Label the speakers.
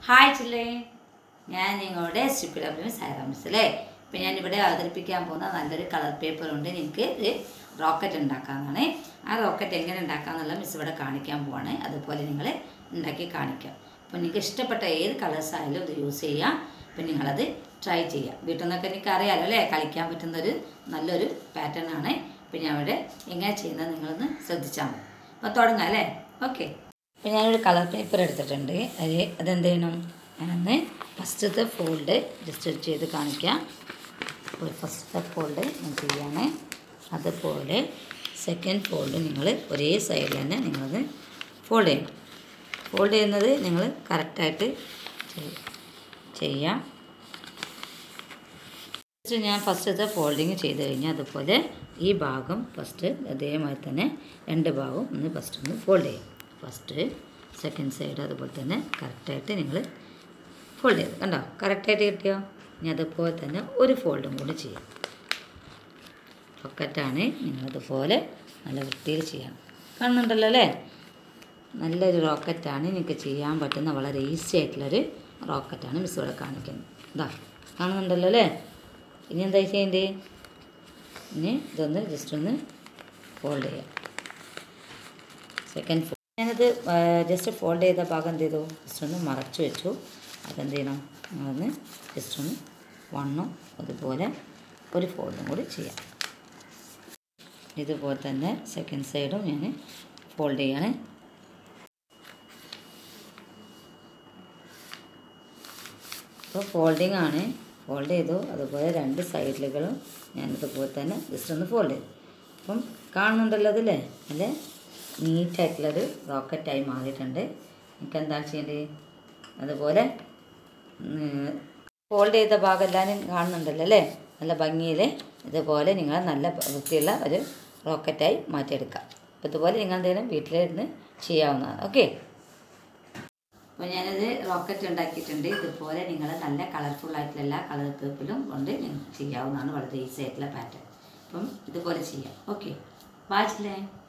Speaker 1: hi ചില്ലേ ഞാൻ നിങ്ങളുടെ ശുക്ലബ്ലി സാറാമിസ് അല്ലേ ഇപ്പം ഞാനിവിടെ അവതരിപ്പിക്കാൻ പോകുന്ന നല്ലൊരു കളർ പേപ്പർ കൊണ്ട് നിങ്ങൾക്ക് ഒരു റോക്കറ്റ് ഉണ്ടാക്കാമെന്നാണ് ആ റോക്കറ്റ് എങ്ങനെ ഉണ്ടാക്കാമെന്നുള്ള മിസ് ഇവിടെ കാണിക്കാൻ പോവാണ് അതുപോലെ നിങ്ങൾ ഉണ്ടാക്കി കാണിക്കാം അപ്പോൾ നിങ്ങൾക്ക് ഇഷ്ടപ്പെട്ട ഏത് കളേഴ്സ് ആയാലും ഇത് യൂസ് ചെയ്യാം അപ്പം നിങ്ങളത് ട്രൈ ചെയ്യാം വീട്ടിൽ നിന്നൊക്കെ എനിക്ക് അറിയാമല്ലോ അല്ലേ കളിക്കാൻ പറ്റുന്നൊരു നല്ലൊരു പാറ്റേൺ ആണ് അപ്പം ഞാൻ ഇവിടെ എങ്ങനെ ചെയ്യുന്നത് നിങ്ങളൊന്ന് ശ്രദ്ധിച്ചാൽ മതി അപ്പോൾ തുടങ്ങാം അല്ലേ ഓക്കെ അപ്പോൾ ഞാനൊരു കളർ പേപ്പർ എടുത്തിട്ടുണ്ട് അത് അതെന്ത് ചെയ്യണം ഞാനൊന്ന് ഫസ്റ്റത്തെ ഫോൾഡ് ജസ്റ്റ് ചെയ്ത് കാണിക്കാം അപ്പോൾ ഫസ്റ്റത്തെ ഫോൾഡ് ഞാൻ ചെയ്യാണ് അതുപോലെ സെക്കൻഡ് ഫോൾഡ് നിങ്ങൾ ഒരേ സൈഡിൽ തന്നെ നിങ്ങളത് ഫോൾഡ് ചെയ്യണം ഫോൾഡ് ചെയ്യുന്നത് നിങ്ങൾ കറക്റ്റായിട്ട് ചെയ്യാം ഫസ്റ്റ് ഞാൻ ഫസ്റ്റത്തെ ഫോൾഡിങ് ചെയ്ത് കഴിഞ്ഞാൽ അതുപോലെ ഈ ഭാഗം ഫസ്റ്റ് അതേമാതിരി തന്നെ രണ്ട് ഭാഗവും ഒന്ന് ഫസ്റ്റ് ഒന്ന് ഫോൾഡ് ചെയ്യും ഫസ്റ്റ് സെക്കൻഡ് സൈഡ് അതുപോലെ തന്നെ കറക്റ്റായിട്ട് നിങ്ങൾ ഫോൾഡ് ചെയ്ത് കണ്ടോ കറക്റ്റായിട്ട് കിട്ടിയോ ഇനി അതുപോലെ തന്നെ ഒരു ഫോൾഡും കൂടി ചെയ്യാം റോക്കറ്റാണ് നിങ്ങളതുപോലെ നല്ല വൃത്തിയിൽ ചെയ്യണം കാണുന്നുണ്ടല്ലോ അല്ലേ നല്ലൊരു റോക്കറ്റാണ് നിങ്ങൾക്ക് ചെയ്യാൻ പറ്റുന്ന വളരെ ഈസി ആയിട്ടുള്ളൊരു റോക്കറ്റാണ് മിസ് ഇവിടെ കാണിക്കുന്നത് ഇതാ കാണുന്നുണ്ടല്ലോ അല്ലേ ഇനി എന്താ ചെയ്യേണ്ടത് ഇനി ഇതൊന്ന് ജസ്റ്റ് ഒന്ന് ഫോൾഡ് ചെയ്യാം സെക്കൻഡ് ഫോൾഡ് ഞാനത് ജസ്റ്റ് ഫോൾഡ് ചെയ്ത ഭാഗം എന്ത് ചെയ്തു ജസ്റ്റ് ഒന്ന് മറച്ചു വെച്ചു അതെന്ത് ചെയ്യണം നിങ്ങളൊന്ന് ജസ്റ്റ് ഒന്ന് വണ്ണും അതുപോലെ ഒരു ഫോൾഡും കൂടി ചെയ്യാം ഇതുപോലെ തന്നെ സെക്കൻഡ് സൈഡും ഞാൻ ഫോൾഡ് ചെയ്യാണ് ഇപ്പോൾ ഫോൾഡിങ് ആണ് ഫോൾഡ് ചെയ്തു അതുപോലെ രണ്ട് സൈഡിലുകളും ഞാനിതുപോലെ തന്നെ ജസ്റ്റ് ഒന്ന് ഫോൾഡ് ചെയ്തു അപ്പം കാണുന്നുണ്ടല്ലോ അതില്ലേ അല്ലേ നീറ്റായിട്ടുള്ളൊരു റോക്കറ്റായി മാറിയിട്ടുണ്ട് എനിക്ക് എന്താണ് ചെയ്യേണ്ടത് അതുപോലെ ഫോൾഡ് ചെയ്ത ഭാഗം എല്ലാവരും കാണുന്നുണ്ടല്ലോ അല്ലേ നല്ല ഭംഗിയിൽ ഇതുപോലെ നിങ്ങൾ നല്ല വൃത്തിയുള്ള ഒരു റോക്കറ്റായി മാറ്റിയെടുക്കാം അപ്പോൾ ഇതുപോലെ നിങ്ങൾ എന്തെങ്കിലും വീട്ടിലിരുന്ന് ചെയ്യാവുന്നതാണ് ഓക്കെ അപ്പോൾ ഞാനത് റോക്കറ്റ് ഉണ്ടാക്കിയിട്ടുണ്ട് ഇതുപോലെ നിങ്ങൾ നല്ല കളർഫുൾ ആയിട്ടുള്ള എല്ലാ കളർ പേപ്പിലും കൊണ്ട് നിങ്ങൾക്ക് ചെയ്യാവുന്നതാണ് വളരെ ഈസി ആയിട്ടുള്ള പാറ്റേൺ അപ്പം ഇതുപോലെ ചെയ്യാം ഓക്കെ വാച്ചില്ലേ